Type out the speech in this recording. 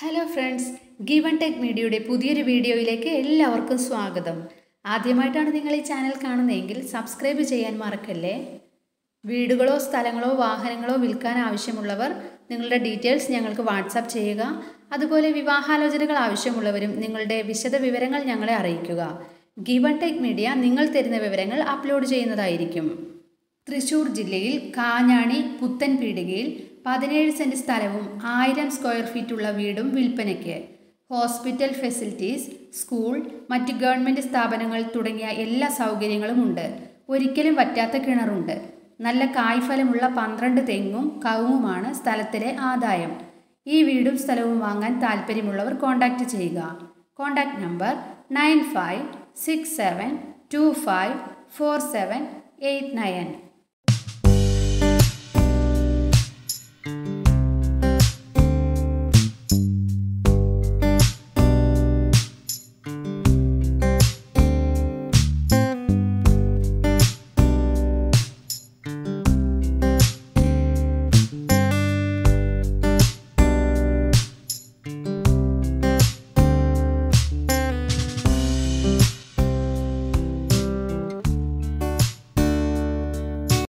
hello friends given tech മീഡിയയുടെ പുതിയൊരു വീഡിയോയിലേക്ക് എല്ലാവർക്കും സ്വാഗതം ആദ്യമായിട്ടാണ് നിങ്ങൾ ഈ ചാനൽ കാണുന്നതെങ്കിൽ സബ്സ്ക്രൈബ് ചെയ്യാൻ മറക്കല്ലേ വീടുകളോ സ്ഥലങ്ങളോ വാഹനങ്ങളോ വിൽക്കാൻ ആവശ്യമുള്ളവർ നിങ്ങളുടെ ഡീറ്റെയിൽസ് ഞങ്ങൾക്ക് വാട്സാപ്പ് ചെയ്യുക അതുപോലെ വിവാഹാലോചനകൾ ആവശ്യമുള്ളവരും നിങ്ങളുടെ വിശദ വിവരങ്ങൾ ഞങ്ങളെ അറിയിക്കുക ഗിവൺ ടെക് മീഡിയ നിങ്ങൾ തരുന്ന വിവരങ്ങൾ അപ്ലോഡ് ചെയ്യുന്നതായിരിക്കും തൃശൂർ ജില്ലയിൽ കാഞ്ഞാണി പുത്തൻ പീടികയിൽ പതിനേഴ് സെൻറ് സ്ഥലവും ആയിരം സ്ക്വയർ ഫീറ്റുള്ള വീടും വിൽപ്പനയ്ക്ക് ഹോസ്പിറ്റൽ ഫെസിലിറ്റീസ് സ്കൂൾ മറ്റ് ഗവൺമെൻറ് സ്ഥാപനങ്ങൾ തുടങ്ങിയ എല്ലാ സൗകര്യങ്ങളും ഉണ്ട് ഒരിക്കലും വറ്റാത്ത കിണറുണ്ട് നല്ല കായ്ഫലമുള്ള പന്ത്രണ്ട് തെങ്ങും കവുങ്ങുമാണ് സ്ഥലത്തിലെ ആദായം ഈ വീടും സ്ഥലവും വാങ്ങാൻ താല്പര്യമുള്ളവർ കോൺടാക്റ്റ് ചെയ്യുക contact number nine five six seven two five four seven eight nine